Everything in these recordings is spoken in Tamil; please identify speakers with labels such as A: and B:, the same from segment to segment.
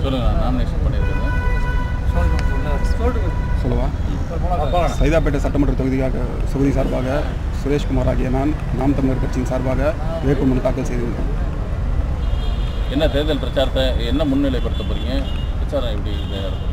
A: சொல்லுங்க நாமினேஷன் பண்ணியிருக்கீங்க
B: சொல்லவா சைதாப்பேட்டை சட்டமன்ற தொகுதியாக தொகுதி சார்பாக சுரேஷ்குமார் ஆகிய நான் நாம் தமிழர் கட்சியின் சார்பாக வேட்புமனு தாக்கல் செய்திருந்தோம்
A: என்ன தேர்தல் பிரச்சாரத்தை என்ன முன்னிலைப்படுத்த போறீங்க பிரச்சாரம் எப்படி இதாக இருக்கும்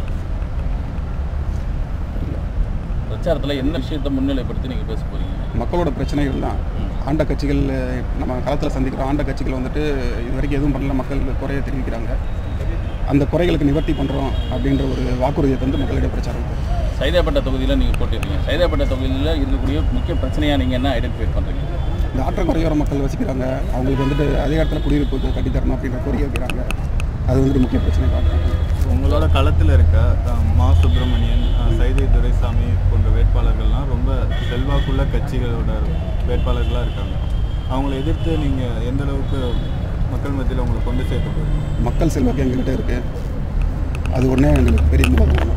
A: பிரச்சாரத்தில் என்ன விஷயத்தை முன்னிலைப்படுத்தி நீங்கள் பேச போறீங்க
B: மக்களோட பிரச்சனைகள் தான் ஆண்ட கட்சிகள் நம்ம களத்தில் சந்திக்கிற ஆண்ட கட்சிகள் வந்துட்டு இது வரைக்கும் எதுவும் பண்ணல மக்கள் குறைய தெரிவிக்கிறாங்க அந்த குறைகளுக்கு நிவர்த்தி பண்ணுறோம் அப்படின்ற ஒரு வாக்குறுதியை தந்து மக்களிடையே பிரச்சாரம் பண்ணுறோம்.
A: சைதாப்பேட்டை தொகுதியில் நீங்கள் போட்டிருக்கீங்க சைதாப்பேட்டை தொகுதியில் இருக்கக்கூடிய முக்கிய பிரச்சனையாக நீங்கள் என்ன ஐடென்டிஃபை பண்ணுறீங்க
B: இந்த ஆற்றங்கரையோர மக்கள் வசிக்கிறாங்க அவங்களுக்கு வந்துட்டு அதே இடத்துல குடியிருப்பு கட்டித்தரணும் அப்படின்ற கோரிக்கை வைக்கிறாங்க அது வந்துட்டு முக்கிய பிரச்சனை பார்க்குறாங்க
C: உங்களோட களத்தில் இருக்க அஹ், மா சுப்பிரமணியன் அஹ், சைதை துரைசாமி போன்ற வேட்பாளர்கள்லாம் ரொம்ப செல்வாக்குள்ள கட்சிகளோட வேட்பாளர்களாக இருக்காங்க அவங்கள எதிர்த்து நீங்கள் எந்த அளவுக்கு மக்கள் மத்தியில் உங்களை கொண்டு சேர்க்க போகிறீங்க
B: மக்கள் செல்வாக்கு எங்ககிட்ட இருக்கு அது ஒன்றே எங்களுக்கு பெரிய முகாம்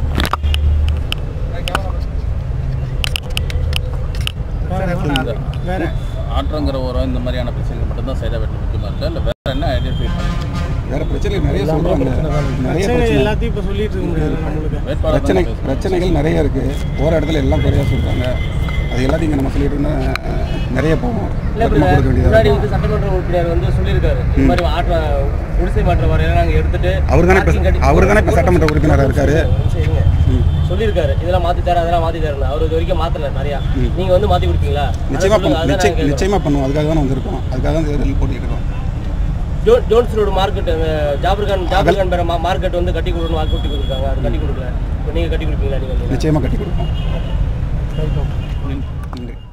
A: இந்த ஆற்றங்கிற ஓரம் இந்த மாதிரியான பிரச்சனைகள் மட்டும்தான் சைதாப்பேட்டில் முக்கியமாக இருக்கா இல்லை வேறு என்ன ஐடென்டிஃபை பண்ணுறீங்க
B: வேற பிரச்சனைகள் நிறைய சொல்றாங்க நிறைய பிரச்சனை
D: எல்லாத்தையும் இப்போ சொல்லிட்டு இருக்க முடியாது நம்மளுக்கு
A: வேட்பாளர்
B: பிரச்சனை
A: தான் பேசணும்.
B: பிரச்சனைகள் நிறைய இருக்கு போற இடத்துல எல்லாம் குறையா சொல்றாங்க அது எல்லாத்தையும் இங்க நம்ம சொல்லிட்டு இருந்தா அஹ், நிறைய போகும்
D: இல்லை
B: நம்ம கொடுக்க வேண்டியதா
D: முன்னாடி
B: இருக்கும்.
D: வந்து சட்டமன்ற உறுப்பினர் வந்து சொல்லியிருக்காரு இந்த மாதிரி ஆற்ற குடிசை மாற்ற வரையில நாங்கள் எடுத்துட்டு
B: அவர் தானே இப்ப-
D: parking கட்டி-
B: அவர் தானே இப்ப சட்டமன்ற உறுப்பினரா இருக்காரு.
D: சரி, இருங்க.
B: ம்.
D: சொல்லியிருக்காரு இதெல்லாம் மாத்தி தர அதெல்லாம் மாத்தி தரல அவர் இது வரைக்கும் மாத்தல நிறையா நீங்க வந்து மாத்தி கொடுப்பீங்களா
B: நிச்சயமா
D: அதான் சொல்லுங்க,
B: பண்ணுவோம்
D: அதான்
B: நிச்சயம்
D: நாங்க
B: நிச்சயமா பண்ணுவோம் அதுக்காக தான் வந்திருக்கோம் அதுக்காக தான் தேர்தல் போட்டிட்டு இருக்கோம்
D: ஜோ- Jones road market Jafarkhan Jafarkhan பேர மார்க்கெட் வந்து கட்டி கொடுக்கணும் வாக்கு கட்டி கொடுத்துருக்காங்க அது கட்டி கொடுக்கல இப்போ நீங்க கட்டி கொடுப்பீங்களா நீங்க
B: நிச்சயமா கட்டி கொடுப்போம் நன்றி